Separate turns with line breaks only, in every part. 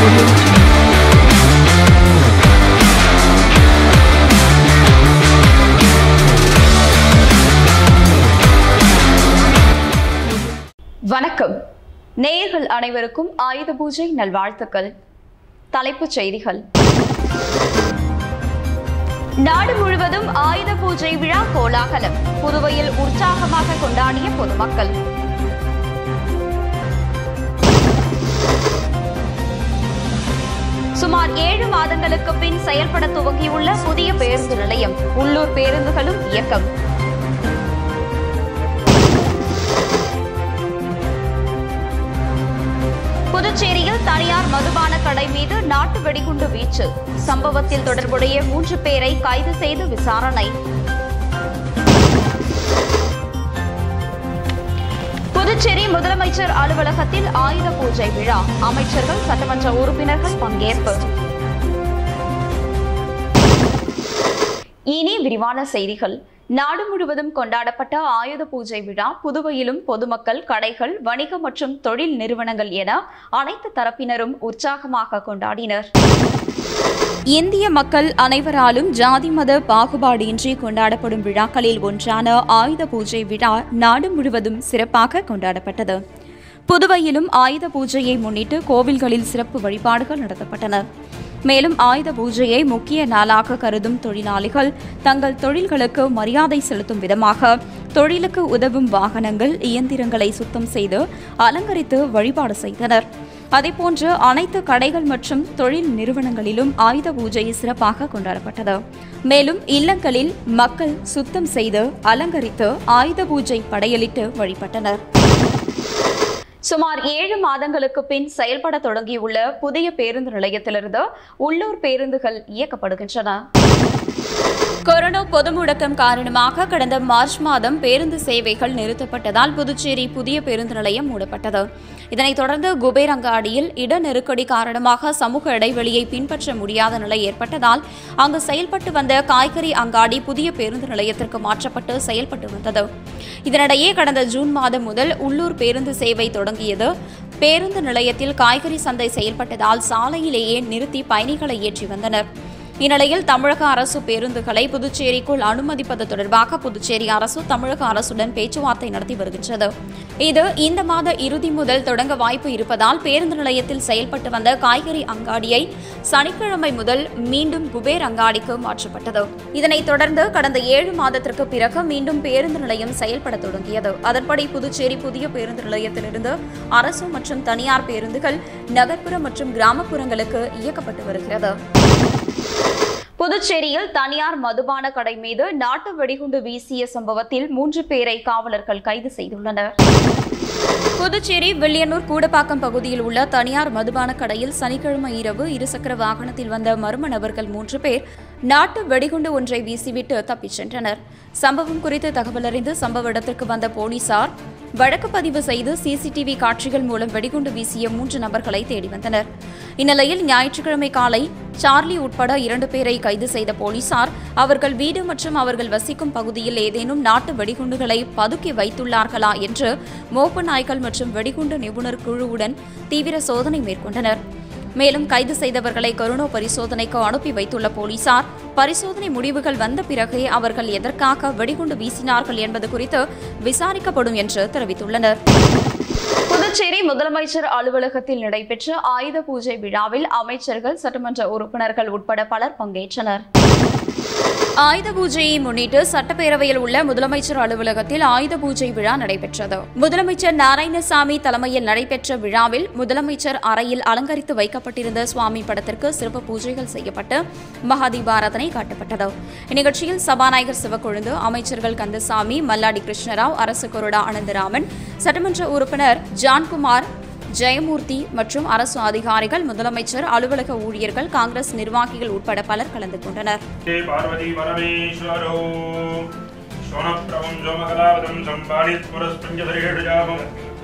வணக்கம் நேயர்கள் அனைவருக்கும் ஆயுத பூஜை நல்வாழ்த்துக்கள் தலைப்புச் செய்திகள் நாடு முழுவதும் ஆயுத பூஜை விழா கோலாகலம் புதுவையில் உற்சாகமாக கொண்டாடிய பொதுமக்கள் சுமார் ஏழு மாதங்களுக்கு பின் செயல்பட துவங்கியுள்ள புதிய பேருந்து நிலையம் உள்ளூர் பேருந்துகளும் இயக்கம் புதுச்சேரியில் தனியார் மதுபான கடை மீது நாட்டு வெடிகுண்டு வீச்சு சம்பவத்தில் தொடர்புடைய மூன்று பேரை கைது செய்து விசாரணை புதுச்சேரி முதலமைச்சர் அலுவலகத்தில் ஆயுத பூஜை விழா அமைச்சர்கள் சட்டமன்ற உறுப்பினர்கள் பங்கேற்பு இனி விரிவான செய்திகள் நாடு முழுவதும் கொண்டாடப்பட்ட ஆயுத பூஜை விழா புதுவையிலும் பொதுமக்கள் கடைகள் வணிக மற்றும் தொழில் நிறுவனங்கள் என அனைத்து தரப்பினரும் உற்சாகமாக கொண்டாடினர் இந்திய மக்கள் அனைவராலும் ஜாதி மத பாகுபாடின்றி கொண்டாடப்படும் விழாக்களில் ஒன்றான ஆயுத பூஜை விழா நாடு முழுவதும் சிறப்பாக கொண்டாடப்பட்டது புதுவையிலும் ஆயுத பூஜையை முன்னிட்டு கோவில்களில் சிறப்பு வழிபாடுகள் நடத்தப்பட்டன மேலும் ஆயுத பூஜையை முக்கிய நாளாக கருதும் தொழிலாளிகள் தங்கள் தொழில்களுக்கு மரியாதை செலுத்தும் விதமாக தொழிலுக்கு உதவும் வாகனங்கள் இயந்திரங்களை சுத்தம் செய்து அலங்கரித்து வழிபாடு செய்தனர் அதேபோன்று அனைத்து கடைகள் மற்றும் தொழில் நிறுவனங்களிலும் ஆயுத பூஜை சிறப்பாக கொண்டாடப்பட்டது மேலும் இல்லங்களில் மக்கள் சுத்தம் செய்து அலங்கரித்து ஆயுத பூஜை படையலிட்டு வழிபட்டனர் சுமார் ஏழு மாதங்களுக்கு பின் செயல்பட தொடங்கியுள்ள புதிய பேருந்து நிலையத்திலிருந்து உள்ளூர் பேருந்துகள் இயக்கப்படுகின்றன கொரோனா பொது முடக்கம் காரணமாக கடந்த மார்ச் மாதம் பேருந்து சேவைகள் நிறுத்தப்பட்டதால் புதுச்சேரி புதிய பேருந்து நிலையம் மூடப்பட்டது இதனைத் தொடர்ந்து குபேர் அங்காடியில் இட நெருக்கடி காரணமாக சமூக இடைவெளியை பின்பற்ற முடியாத நிலை ஏற்பட்டதால் அங்கு செயல்பட்டு வந்த காய்கறி அங்காடி புதிய பேருந்து நிலையத்திற்கு மாற்றப்பட்டு செயல்பட்டு வந்தது இதனிடையே கடந்த ஜூன் மாதம் முதல் உள்ளூர் பேருந்து சேவை தொடங்கியது பேருந்து நிலையத்தில் காய்கறி சந்தை செயல்பட்டதால் சாலையிலேயே நிறுத்தி பயணிகளை ஏற்றி வந்தனர் இந்நிலையில் தமிழக அரசு பேருந்துகளை புதுச்சேரிக்குள் அனுமதிப்பது தொடர்பாக புதுச்சேரி அரசு தமிழக அரசுடன் பேச்சுவார்த்தை நடத்தி வருகின்றது இது இந்த மாத இறுதி முதல் தொடங்க வாய்ப்பு இருப்பதால் பேருந்து நிலையத்தில் செயல்பட்டு வந்த காய்கறி அங்காடியை சனிக்கிழமை முதல் மீண்டும் குபேர் அங்காடிக்கு மாற்றப்பட்டது இதனைத் தொடர்ந்து கடந்த ஏழு மாதத்திற்கு பிறகு மீண்டும் பேருந்து நிலையம் செயல்பட தொடங்கியது அதன்படி புதுச்சேரி புதிய பேருந்து நிலையத்திலிருந்து அரசு மற்றும் தனியார் பேருந்துகள் நகர்ப்புற மற்றும் கிராமப்புறங்களுக்கு இயக்கப்பட்டு வருகிறது புதுச்சேரியில் தனியார் மதுபான கடை மீது நாட்டு வெடிகுண்டு வீசிய சம்பவத்தில் மூன்று பேரை காவலர்கள் கைது செய்துள்ளனர் புதுச்சேரி வில்லியனூர் கூடப்பாக்கம் பகுதியில் உள்ள தனியார் மதுபான கடையில் சனிக்கிழமை இரவு இருசக்கர வாகனத்தில் வந்த மர்ம நபர்கள் மூன்று பேர் நாட்டு வெடிகுண்டு ஒன்றை வீசிவிட்டு தப்பிச் சென்றனர் சம்பவம் குறித்து தகவல் அறிந்து சம்பவ இடத்திற்கு வந்த போலீசார் வழக்கு பதிவு செய்து சிசிடிவி காட்சிகள் மூலம் வெடிகுண்டு வீசிய மூன்று நபர்களை தேடி வந்தனர் இந்நிலையில் ஞாயிற்றுக்கிழமை காலை சார்லி உட்பட இரண்டு பேரை கைது செய்த போலீசார் அவர்கள் வீடு மற்றும் அவர்கள் வசிக்கும் பகுதியில் ஏதேனும் நாட்டு வெடிகுண்டுகளை பதுக்கி வைத்துள்ளார்களா என்று மோப்ப நாய்கள் மற்றும் வெடிகுண்டு நிபுணர் குழுவுடன் தீவிர சோதனை மேற்கொண்டனர் மேலும் கைது செய்தவர்களை கருணோ பரிசோதனைக்கு அனுப்பி வைத்துள்ள போலீசார் பரிசோதனை முடிவுகள் வந்த பிறகே அவர்கள் எதற்காக வெடிகுண்டு வீசினார்கள் என்பது குறித்து விசாரிக்கப்படும் என்று தெரிவித்துள்ளனர் புதுச்சேரி முதலமைச்சர் அலுவலகத்தில் நடைபெற்ற ஆயுத பூஜை விழாவில் அமைச்சர்கள் சட்டமன்ற உறுப்பினர்கள் உட்பட பலர் பங்கேற்றனர் ஆயுத பூஜையை முன்னிட்டு சட்டப்பேரவையில் உள்ள முதலமைச்சர் அலுவலகத்தில் ஆயுத பூஜை விழா நடைபெற்றது முதலமைச்சர் நாராயணசாமி தலைமையில் நடைபெற்ற விழாவில் முதலமைச்சர் அறையில் அலங்கரித்து வைக்கப்பட்டிருந்த சுவாமி படத்திற்கு சிறப்பு பூஜைகள் செய்யப்பட்டு மகாதீபாராதனை காட்டப்பட்டது இந்நிகழ்ச்சியில் சபாநாயகர் சிவக்கொழுந்து அமைச்சர்கள் கந்தசாமி மல்லாடி கிருஷ்ணராவ் அரசு கொறடா அனந்தராமன் சட்டமன்ற உறுப்பினர் ஜான்குமார் ஜெயமூர்த்தி மற்றும் அரசு அதிகாரிகள் முதலமைச்சர் அலுவலக ஊழியர்கள் காங்கிரஸ் நிர்வாகிகள் உட்பட பலர் கலந்து கொண்டனர்
ते पार्वती परमेश्वरो शोणप्रभं जोमकलावतं सम्पादित पुरस्पञ्चधरेषजामम्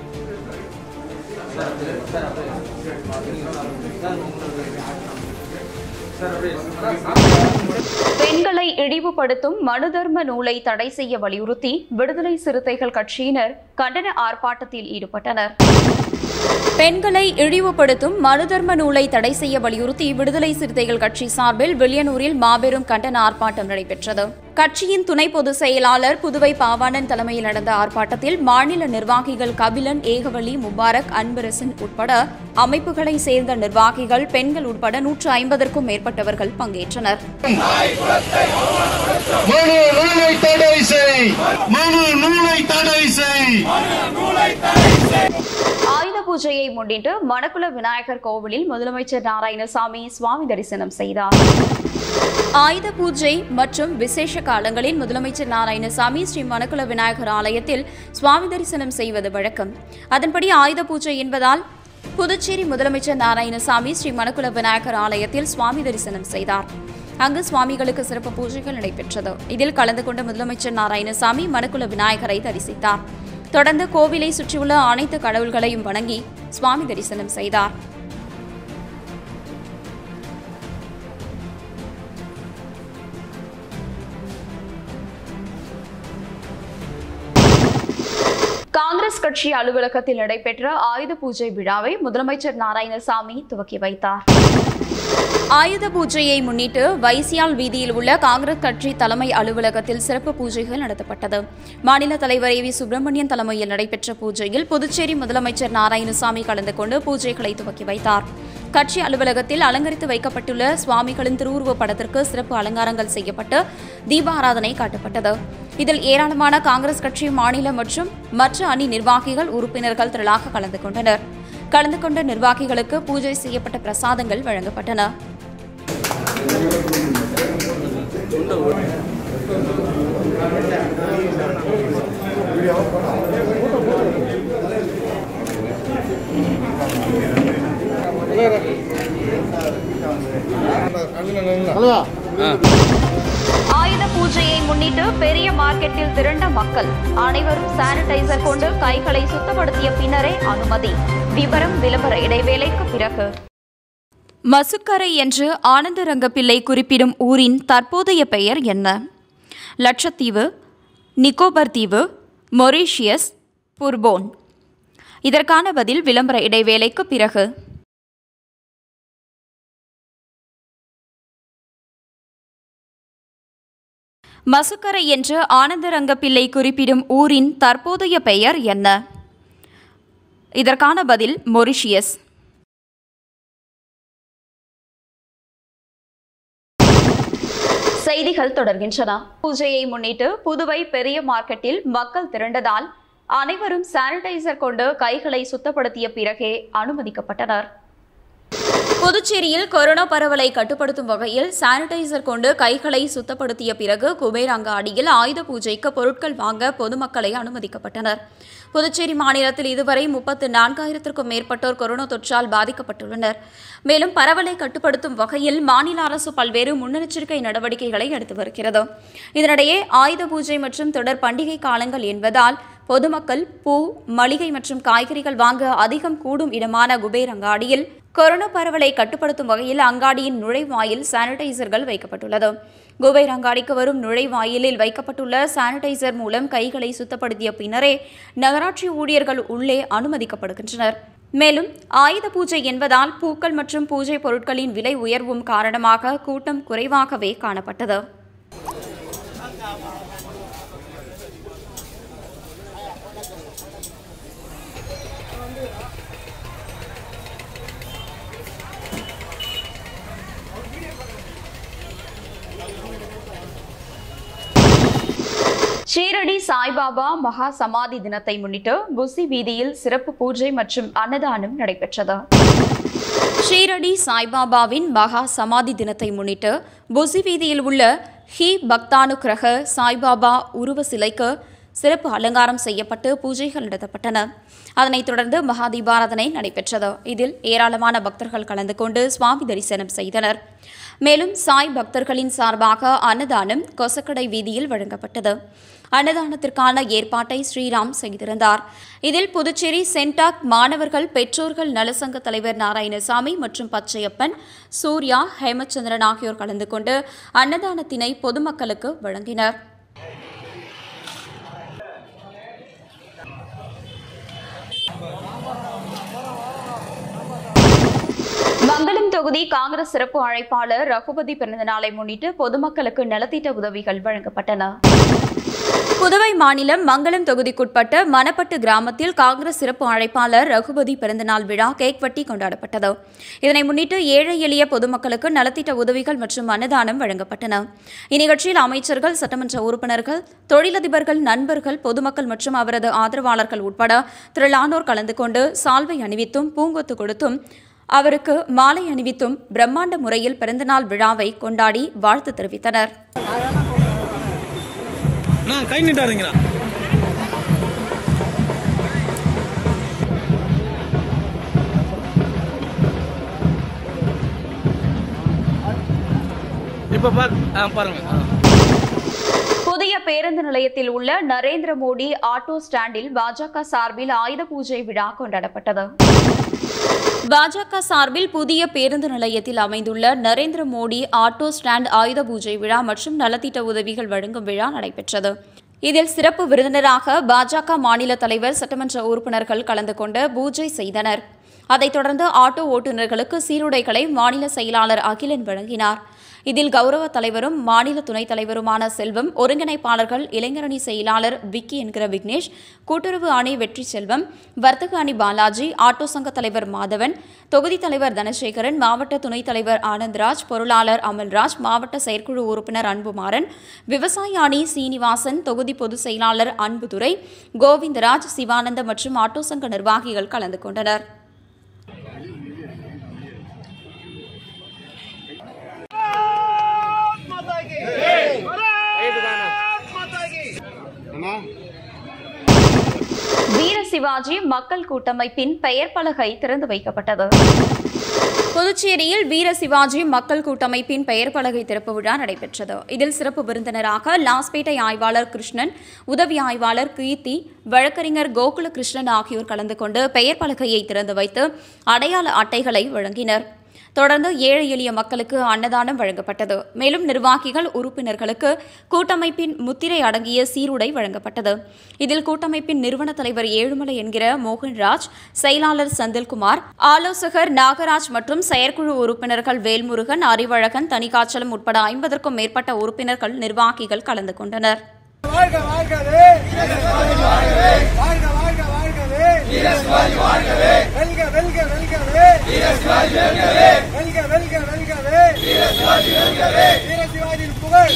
பெண்களை இழிவுபடுத்தும் மனு தர்ம நூலை தடை செய்ய வலியுறுத்தி விடுதலை சிறுத்தைகள் கட்சியினர் கண்டன ஆர்ப்பாட்டத்தில் ஈடுபட்டனர் பெண்களை இழிவுபடுத்தும் மனுதர்ம நூலை தடை செய்ய வலியுறுத்தி விடுதலை சிறுத்தைகள் கட்சி சார்பில் வில்லியனூரில் மாபெரும் கண்டன ஆர்ப்பாட்டம் நடைபெற்றது கட்சியின் துணை பொதுச் செயலாளர் புதுவை பாவாணன் தலைமையில் நடந்த ஆர்ப்பாட்டத்தில் மாநில நிர்வாகிகள் கபிலன் ஏகவள்ளி முபாரக் அன்பரசன் உட்பட அமைப்புகளை சேர்ந்த நிர்வாகிகள் பெண்கள் உட்பட நூற்று ஐம்பதற்கும் மேற்பட்டவர்கள் பங்கேற்றனர்
மனு நூலை தடை செய் மனு நூலை தடை செய்
ஆயுத பூஜையை முன்னிட்டு மணக்குள விநாயகர் கோவிலில் முதலமைச்சர் நாராயணசாமி சுவாமி தரிசனம் செய்தார் ஆயுத பூஜை மற்றும் விசேஷ காலங்களில் முதலமைச்சர் நாராயணசாமி ஸ்ரீ மணக்குள விநாயகர் ஆலயத்தில் சுவாமி தரிசனம் செய்வது வழக்கம் அதன்படி ஆயுத பூஜை என்பதால் புதுச்சேரி முதலமைச்சர் நாராயணசாமி ஸ்ரீ மணக்குள விநாயகர் ஆலயத்தில் சுவாமி தரிசனம் செய்தார் அங்கு சுவாமிகளுக்கு சிறப்பு பூஜைகள் நடைபெற்றது இதில் கலந்து கொண்ட முதலமைச்சர் நாராயணசாமி மணக்குள விநாயகரை தரிசித்தார் தொடர்ந்து கோவிலை சுற்றியுள்ள அனைத்து கடவுள்களையும் வணங்கி சுவாமி தரிசனம் செய்தார் காங்கிரஸ் கட்சி அலுவலகத்தில் நடைபெற்ற ஆயுத பூஜை விழாவை முதலமைச்சர் நாராயணசாமி துவக்கி வைத்தார் ஆயுத பூஜையை முன்னிட்டு வைசியால் வீதியில் உள்ள காங்கிரஸ் கட்சி தலைமை அலுவலகத்தில் சிறப்பு பூஜைகள் நடத்தப்பட்டது மாநில தலைவர் ஏ வி சுப்பிரமணியன் தலைமையில் நடைபெற்ற பூஜையில் புதுச்சேரி முதலமைச்சர் நாராயணசாமி கலந்து கொண்டு பூஜைகளை துவக்கி வைத்தார் கட்சி அலுவலகத்தில் அலங்கரித்து வைக்கப்பட்டுள்ள சுவாமிகளின் திருவுருவ படத்திற்கு சிறப்பு அலங்காரங்கள் செய்யப்பட்டு தீபாராதனை காட்டப்பட்டது இதில் ஏராளமான காங்கிரஸ் கட்சி மாநில மற்றும் மற்ற அணி நிர்வாகிகள் உறுப்பினர்கள் திரளாக கலந்து கொண்டனர் கலந்து கொண்ட நிர்வாகிகளுக்கு பூஜை செய்யப்பட்ட பிரசாதங்கள் வழங்கப்பட்டன ஆயுத பூஜையை முன்னிட்டு பெரிய மார்க்கெட்டில் திரண்ட மக்கள் அனைவரும் சானிடைசர் கொண்டு கைகளை சுத்தப்படுத்திய பின்னரே அனுமதி விவரம் விளம்பர இடைவேளைக்கு பிறகு மசுக்கரை என்று ஆனந்தரங்கப்பிள்ளை குறிப்பிடும் ஊரின் தற்போதைய பெயர் என்ன லட்சத்தீவு நிக்கோபர் தீவு மொரீஷியஸ் புர்போன் இதற்கான பதில் விளம்பர இடைவேளைக்கு பிறகு மசுக்கரை என்று ஆனந்தரங்கப்பிள்ளை குறிப்பிடும் ஊரின் தற்போதைய பெயர் என்ன இதற்கான பதில் மொரிஷியஸ் செய்திகள் தொடர்கின்றன பூஜையை முன்னிட்டு புதுவை பெரிய மார்க்கெட்டில் மக்கள் திரண்டதால் அனைவரும் சானிடைசர் கொண்டு கைகளை சுத்தப்படுத்திய பிறகே அனுமதிக்கப்பட்டனர் புதுச்சேரியில் கொரோனா பரவலை கட்டுப்படுத்தும் வகையில் சானிடைசர் கொண்டு கைகளை சுத்தப்படுத்திய பிறகு குபேர் அங்காடியில் ஆயுத பூஜைக்கு பொருட்கள் வாங்க பொதுமக்களை அனுமதிக்கப்பட்டனர் புதுச்சேரி மாநிலத்தில் இதுவரை முப்பத்து நான்காயிரத்திற்கும் மேற்பட்டோர் கொரோனா தொற்றால் பாதிக்கப்பட்டுள்ளனர் மேலும் பரவலை கட்டுப்படுத்தும் வகையில் மாநில அரசு பல்வேறு முன்னெச்சரிக்கை நடவடிக்கைகளை எடுத்து வருகிறது இதனிடையே ஆயுத பூஜை மற்றும் தொடர் பண்டிகை காலங்கள் என்பதால் பொதுமக்கள் பூ மளிகை மற்றும் காய்கறிகள் வாங்க அதிகம் கூடும் இடமான குபேர் அங்காடியில் கொரோனா பரவலை கட்டுப்படுத்தும் வகையில் அங்காடியின் நுழைவாயில் சானிடைசர்கள் வைக்கப்பட்டுள்ளது குபேர் அங்காடிக்கு வரும் நுழைவாயிலில் வைக்கப்பட்டுள்ள சானிடைசர் மூலம் கைகளை சுத்தப்படுத்திய பின்னரே நகராட்சி ஊழியர்கள் உள்ளே அனுமதிக்கப்படுகின்றனர் மேலும் ஆயுத பூஜை என்பதால் பூக்கள் மற்றும் பூஜை பொருட்களின் விலை உயர்வும் காரணமாக கூட்டம் குறைவாகவே காணப்பட்டது ஷீரடி சாய்பாபா மகா சமாதி தினத்தை முன்னிட்டு புசி வீதியில் சிறப்பு பூஜை மற்றும் அன்னதானம் நடைபெற்றது ஷீரடி சாய்பாபாவின் மகா சமாதி தினத்தை முன்னிட்டு புசி வீதியில் உள்ள ஹி பக்தானுக்கிரக சாய்பாபா உருவ சிலைக்கு சிறப்பு அலங்காரம் செய்யப்பட்டு பூஜைகள் நடத்தப்பட்டன அதனைத் தொடர்ந்து மகா தீபாராதனை நடைபெற்றது இதில் ஏராளமான பக்தர்கள் கலந்து கொண்டு சுவாமி தரிசனம் செய்தனர் மேலும் சாய் பக்தர்களின் சார்பாக அன்னதானம் கொசக்கடை வீதியில் வழங்கப்பட்டது அன்னதானத்திற்கான ஏற்பாட்டை ஸ்ரீராம் செய்திருந்தார் இதில் புதுச்சேரி சென்டாக் மாணவர்கள் பெற்றோர்கள் நலசங்க தலைவர் நாராயணசாமி மற்றும் பச்சையப்பன் சூர்யா ஹேமச்சந்திரன் ஆகியோர் கலந்து கொண்டு அன்னதானத்தினை பொதுமக்களுக்கு வழங்கினர் தொகுதி காங்கிரஸ் சிறப்பு அழைப்பாளர் ரகுபதி பிறந்தநாளை முன்னிட்டு பொதுமக்களுக்கு நலத்திட்ட உதவிகள் வழங்கப்பட்டன புதுவை மாநிலம் மங்களம் தொகுதிக்குட்பட்ட மணப்பட்டு கிராமத்தில் காங்கிரஸ் சிறப்பு அழைப்பாளர் ரகுபதி பிறந்தநாள் விழா கேக் வெட்டி கொண்டாடப்பட்டது இதனை முன்னிட்டு ஏழை எளிய பொதுமக்களுக்கு நலத்திட்ட உதவிகள் மற்றும் அன்னதானம் வழங்கப்பட்டன இந்நிகழ்ச்சியில் அமைச்சர்கள் சட்டமன்ற உறுப்பினர்கள் தொழிலதிபர்கள் நண்பர்கள் பொதுமக்கள் மற்றும் அவரது ஆதரவாளர்கள் உட்பட திரளானோர் கலந்து கொண்டு சால்வை அணிவித்தும் பூங்கொத்து கொடுத்தும் அவருக்கு மாலை அணிவித்தும் பிரம்மாண்ட முறையில் பிறந்தநாள் விழாவை கொண்டாடி வாழ்த்து தெரிவித்தனர்
அண்ணா கை நீட்டாருங்கண்ணா இப்போ பார் ஆ பாருங்க ஆ
புதிய பேருந்து நிலையத்தில் உள்ள நரேந்திர மோடி ஆட்டோ ஸ்டாண்டில் பாஜக சார்பில் ஆயுத பூஜை விழா கொண்டாடப்பட்டது பாஜக சார்பில் புதிய பேருந்து நிலையத்தில் அமைந்துள்ள நரேந்திர மோடி ஆட்டோ ஸ்டாண்ட் ஆயுத பூஜை விழா மற்றும் நலத்திட்ட உதவிகள் வழங்கும் விழா நடைபெற்றது இதில் சிறப்பு விருந்தினராக பாஜக மாநில தலைவர் சட்டமன்ற உறுப்பினர்கள் கலந்து கொண்டு பூஜை செய்தனர் அதைத் தொடர்ந்து ஆட்டோ ஓட்டுநர்களுக்கு சீருடைகளை மாநில செயலாளர் அகிலன் வழங்கினார் இதில் கௌரவ தலைவரும் மாநில துணைத் தலைவருமான செல்வம் ஒருங்கிணைப்பாளர்கள் இளைஞரணி செயலாளர் விக்கி என்கிற விக்னேஷ் கூட்டுறவு அணி வெற்றி செல்வம் வர்த்தக அணி பாலாஜி ஆட்டோ சங்க தலைவர் மாதவன் தொகுதி தலைவர் தனசேகரன் மாவட்ட துணைத் தலைவர் ஆனந்த்ராஜ் பொருளாளர் அமல்ராஜ் மாவட்ட செயற்குழு உறுப்பினர் அன்புமாறன் விவசாய அணி சீனிவாசன் தொகுதி பொதுச் செயலாளர் அன்புதுரை கோவிந்தராஜ் சிவானந்த மற்றும் ஆட்டோ சங்க நிர்வாகிகள் கலந்து கொண்டனர் வீர சிவாஜி மக்கள் கூட்டமைப்பின் பெயர் பலகை திறந்து வைக்கப்பட்டது புதுச்சேரியில் வீர சிவாஜி மக்கள் கூட்டமைப்பின் பெயர் பலகை திறப்பு விழா நடைபெற்றது இதில் சிறப்பு விருந்தினராக லாஸ்பேட்டை ஆய்வாளர் கிருஷ்ணன் உதவி ஆய்வாளர் கீர்த்தி வழக்கறிஞர் கோகுல கிருஷ்ணன் ஆகியோர் கலந்து கொண்டு பெயர் பலகையை திறந்து வைத்து அடையாள அட்டைகளை வழங்கினர் தொடர்ந்து ஏழை எளிய மக்களுக்கு அன்னதானம் வழங்கப்பட்டது மேலும் நிர்வாகிகள் உறுப்பினர்களுக்கு கூட்டமைப்பின் முத்திரை அடங்கிய சீருடை வழங்கப்பட்டது இதில் கூட்டமைப்பின் நிறுவன தலைவர் ஏழுமலை என்கிற மோகன்ராஜ் செயலாளர் செந்தில்குமார் ஆலோசகர் நாகராஜ் மற்றும் செயற்குழு உறுப்பினர்கள் வேல்முருகன் அறிவழகன் தனிக்காச்சலம் உட்பட ஐம்பதற்கும் மேற்பட்ட உறுப்பினர்கள் நிர்வாகிகள் கலந்து கொண்டனர்
வாழ்க வாழ்கவே வாழ்க வாழ்க வாழ்கவே வெல்க வெல்க வெல்கவே வெல்க வெல்க வெல்கவே வீர சிவாஜியின் புகழ்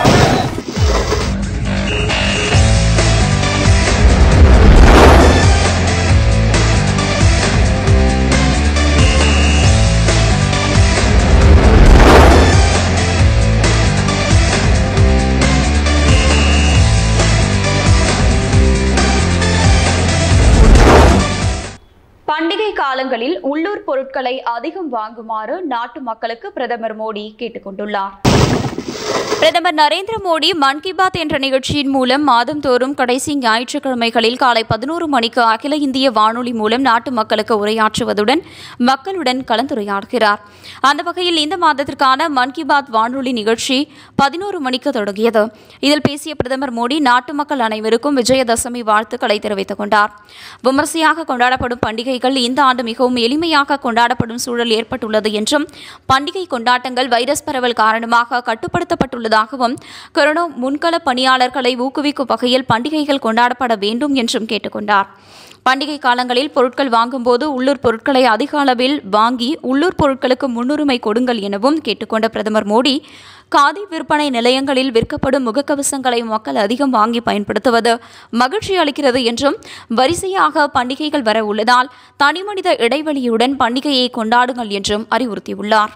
பண்டிகை காலங்களில் உள்ளூர் பொருட்களை அதிகம் வாங்குமாறு நாட்டு மக்களுக்கு பிரதமர் மோடி கேட்டுக் கொண்டுள்ளார் பிரதமர் நரேந்திர மோடி மன் கி பாத் என்ற நிகழ்ச்சியின் மூலம் மாதந்தோறும் கடைசி ஞாயிற்றுக்கிழமைகளில் காலை பதினோரு மணிக்கு அகில இந்திய வானொலி மூலம் நாட்டு மக்களுக்கு உரையாற்றுவதுடன் மக்களுடன் கலந்துரையாடுகிறார் அந்த வகையில் இந்த மாதத்திற்கான மன் கி பாத் வானொலி நிகழ்ச்சி பதினோரு மணிக்கு தொடங்கியது இதில் பேசிய பிரதமர் மோடி நாட்டு மக்கள் அனைவருக்கும் விஜயதசமி வாழ்த்துக்களை தெரிவித்துக் கொண்டார் விமர்சையாக கொண்டாடப்படும் பண்டிகைகள் இந்த ஆண்டு மிகவும் எளிமையாக கொண்டாடப்படும் சூழல் ஏற்பட்டுள்ளது என்றும் பண்டிகை கொண்டாட்டங்கள் வைரஸ் பரவல் காரணமாக கட்டுப்படுத்தப்பட்டுள்ளதாகவும் கொரோனா முன்கள பணியாளர்களை ஊக்குவிக்கும் வகையில் பண்டிகைகள் கொண்டாடப்பட வேண்டும் என்றும் கேட்டுக்கொண்டார் பண்டிகை காலங்களில் பொருட்கள் வாங்கும்போது உள்ளூர் பொருட்களை அதிக அளவில் வாங்கி உள்ளூர் பொருட்களுக்கு முன்னுரிமை கொடுங்கள் எனவும் கேட்டுக்கொண்ட பிரதமர் மோடி காதி விற்பனை நிலையங்களில் விற்கப்படும் முகக்கவசங்களை மக்கள் அதிகம் வாங்கி பயன்படுத்துவது மகிழ்ச்சி அளிக்கிறது என்றும் வரிசையாக பண்டிகைகள் வர உள்ளதால் தனிமனித இடைவெளியுடன் பண்டிகையை கொண்டாடுங்கள் என்றும் அறிவுறுத்தியுள்ளார்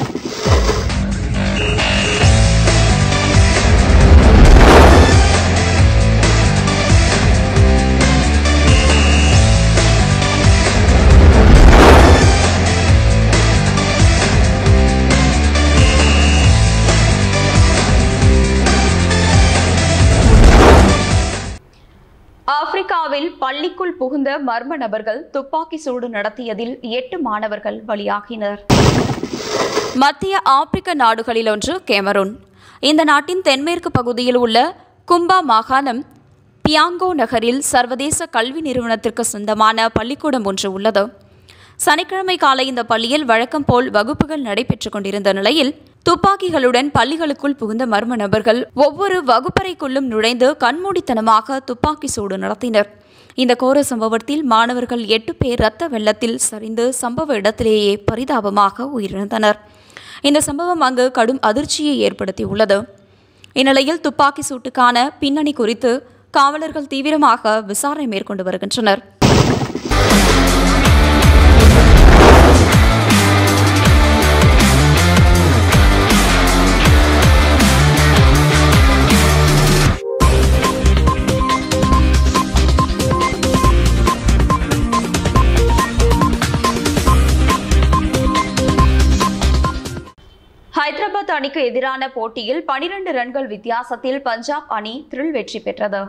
ஆப்பிரிக்காவில் பள்ளிக்குள் புகுந்த மர்ம நபர்கள் துப்பாக்கி சூடு நடத்தியதில் எட்டு மாணவர்கள் பலியாகினர் மத்திய ஆப்பிரிக்க நாடுகளில் ஒன்று கேமரூன் இந்த நாட்டின் தென்மேற்கு பகுதியில் உள்ள கும்பா மாகாணம் பியாங்கோ நகரில் சர்வதேச கல்வி நிறுவனத்திற்கு சொந்தமான பள்ளிக்கூடம் ஒன்று உள்ளது சனிக்கிழமை காலை இந்த பள்ளியில் வழக்கம் போல் வகுப்புகள் நடைபெற்றுக் கொண்டிருந்த நிலையில் துப்பாக்கிகளுடன் பள்ளிகளுக்குள் புகுந்த மர்ம நபர்கள் ஒவ்வொரு வகுப்பறைக்குள்ளும் நுழைந்து கண்மூடித்தனமாக துப்பாக்கி சூடு நடத்தினர் இந்த கோர சம்பவத்தில் மாணவர்கள் எட்டு பேர் இரத்த வெள்ளத்தில் சரிந்து சம்பவ இடத்திலேயே பரிதாபமாக உயிரிழந்தனர் இந்த சம்பவம் அங்கு கடும் அதிர்ச்சியை ஏற்படுத்தியுள்ளது இந்நிலையில் துப்பாக்கி சூட்டுக்கான பின்னணி குறித்து காவலர்கள் தீவிரமாக விசாரணை மேற்கொண்டு வருகின்றனர் ஹைதராபாத் அணிக்கு எதிரான போட்டியில் 12 ரன்கள் வித்தியாசத்தில் பஞ்சாப் அணி த்ரில் வெற்றி பெற்றது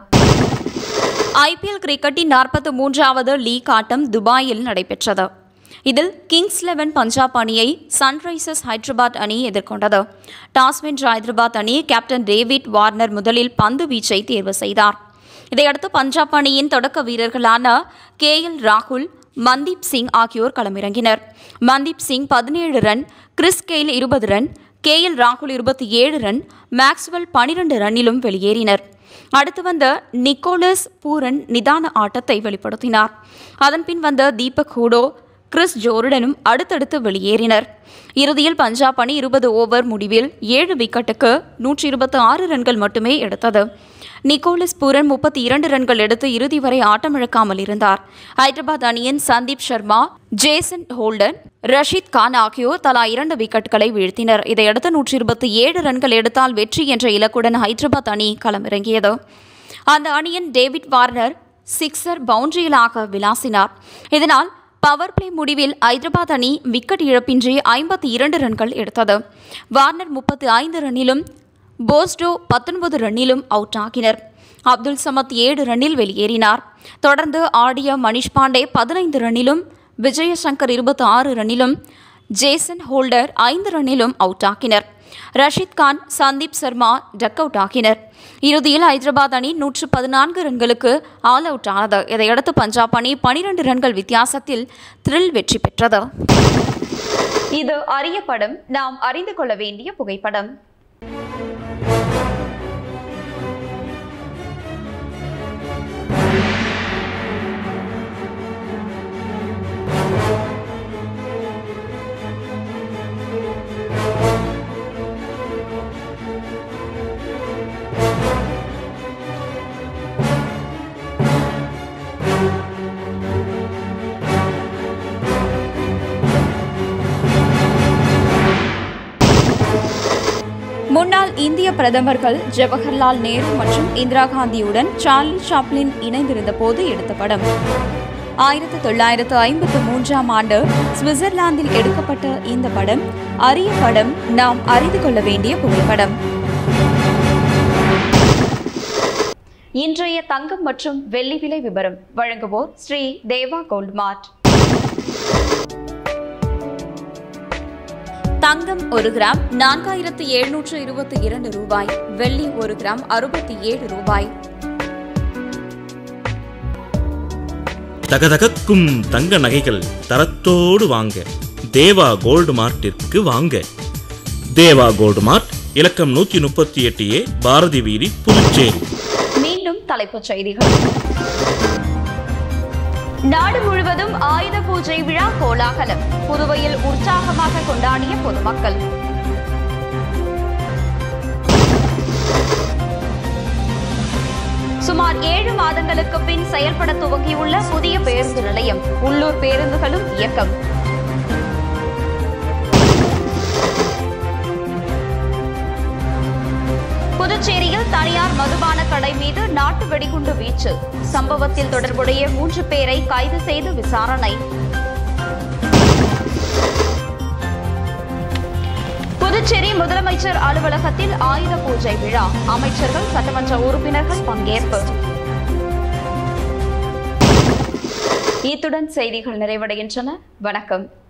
ஐபிஎல் கிரிக்கெட்டின் நாற்பத்தி மூன்றாவது லீக் ஆட்டம் துபாயில் நடைபெற்றது இதில் கிங்ஸ் லெவன் பஞ்சாப் அணியை சன்ரைசர்ஸ் ஹைதராபாத் அணி எதிர்கொண்டது டாஸ் வென்ற ஹைதராபாத் அணி கேப்டன் டேவிட் வார்னர் முதலில் பந்து வீச்சை தேர்வு செய்தார் இதையடுத்து பஞ்சாப் அணியின் தொடக்க வீரர்களான கே எல் ராகுல் மன்தீப் சிங் ஆகியோர் களமிறங்கினர் மன்தீப் சிங் பதினேழு ரன் கிறிஸ் கெயில் இருபது ரன் கே எல் ராகுல் இருபத்தி ஏழு ரன் மேக்ஸ்வெல் பனிரெண்டு ரன்னிலும் வெளியேறினர் அடுத்து வந்த நிக்கோலஸ் பூரன் நிதான ஆட்டத்தை வெளிப்படுத்தினார் அதன்பின் வந்த தீபக் ஹூடோ கிறிஸ் ஜோர்டனும் அடுத்தடுத்து வெளியேறினர் இறுதியில் பஞ்சாப் அணி இருபது ஓவர் முடிவில் ஏழு விக்கெட்டுக்கு நூற்றி இருபத்தி ஆறு ரன்கள் மட்டுமே எடுத்தது நிக்கோலஸ் பூரன் முப்பத்தி இரண்டு ரன்கள் எடுத்து இறுதி வரை ஆட்டமிழக்காமல் இருந்தார் ஹைதராபாத் அணியின் சந்தீப் சர்மா ஜேசன் ஹோல்டன் ரஷீத் கான் ஆகியோர் தலா இரண்டு விக்கெட்டுகளை வீழ்த்தினர் இதையடுத்து நூற்றி இருபத்தி ஏழு ரன்கள் எடுத்தால் வெற்றி என்ற இலக்குடன் ஹைதராபாத் அணி களமிறங்கியது அந்த அணியின் டேவிட் வார்னர் சிக்ஸர் பவுண்டரியிலாக விளாசினார் இதனால் பவர் பிளே முடிவில் ஐதராபாத் அணி விக்கெட் இழப்பின்றி ஐம்பத்தி இரண்டு ரன்கள் எடுத்தது வார்னர் முப்பத்தி ஐந்து ரன்னிலும் போஸ்டோ பத்தொன்பது ரன்னிலும் அவுட் ஆகினர் அப்துல் சமத் ஏழு ரன்னில் வெளியேறினார் தொடர்ந்து ஆடிய மணிஷ் பாண்டே பதினைந்து ரன்னிலும் விஜயசங்கர் இருபத்தி ஆறு ரன்னிலும் ஜேசன் ஹோல்டர் ஐந்து ரன்னிலும் அவுட் ஆக்கினர் ரஷீத் கான் சந்தீப் சர்மா டக் அவுட் ஆகினர் இறுதியில் ஹைதராபாத் அணி நூற்று பதினான்கு ரன்களுக்கு ஆல் அவுட் ஆனது இதையடுத்து பஞ்சாப் அணி பனிரெண்டு ரன்கள் வித்தியாசத்தில் த்ரில் வெற்றி பெற்றது இது அரிய படம் நாம் அறிந்து கொள்ள வேண்டிய புகைப்படம் முன்னாள் இந்திய பிரதமர்கள் ஜவஹர்லால் நேரு மற்றும் இந்திரா காந்தியுடன் சார்லி சாப்ளின் இணைந்திருந்த போது எடுத்த படம் ஆயிரத்து தொள்ளாயிரத்து ஐம்பத்து மூன்றாம் ஆண்டு சுவிட்சர்லாந்தில் எடுக்கப்பட்ட இந்த படம் அரிய படம் நாம் அறிந்து கொள்ள வேண்டிய புகைப்படம் இன்றைய தங்கம் மற்றும் வெள்ளி விலை விவரம் வழங்குவோர் ஸ்ரீ தேவா கோல்ட் மார்ட் தங்கம் ஒரு கிராம் நான்காயிரத்து எழுநூற்று இருபத்தி இரண்டு ரூபாய் வெள்ளி ஒரு கிராம் அறுபத்தி ஏழு ரூபாய்
தகதகக்கும் தங்க நகைகள் தரத்தோடு வாங்க தேவா கோல்டு மார்ட்டிற்கு வாங்க தேவா கோல்டு மார்ட் இலக்கம் நூற்றி முப்பத்தி எட்டு ஏ பாரதி வீதி புதுச்சேரி
மீண்டும் தலைப்புச் செய்திகள் நாடு முழுவதும் ஆயுத பூஜை விழா கோலாகலம் புதுவையில் உற்சாகமாக கொண்டாடிய பொதுமக்கள் சுமார் ஏழு மாதங்களுக்கு பின் செயல்பட துவங்கியுள்ள புதிய பேருந்து நிலையம் உள்ளூர் பேருந்துகளும் இயக்கம் புதுச்சேரியில் தனியார் மதுபான கடை மீது நாட்டு வெடிகுண்டு வீச்சு சம்பவத்தில் தொடர்புடைய மூன்று பேரை கைது செய்து விசாரணை புதுச்சேரி முதலமைச்சர் அலுவலகத்தில் ஆயுத பூஜை விழா அமைச்சர்கள் சட்டமன்ற உறுப்பினர்கள் பங்கேற்பு இத்துடன் செய்திகள் நிறைவடைகின்றன வணக்கம்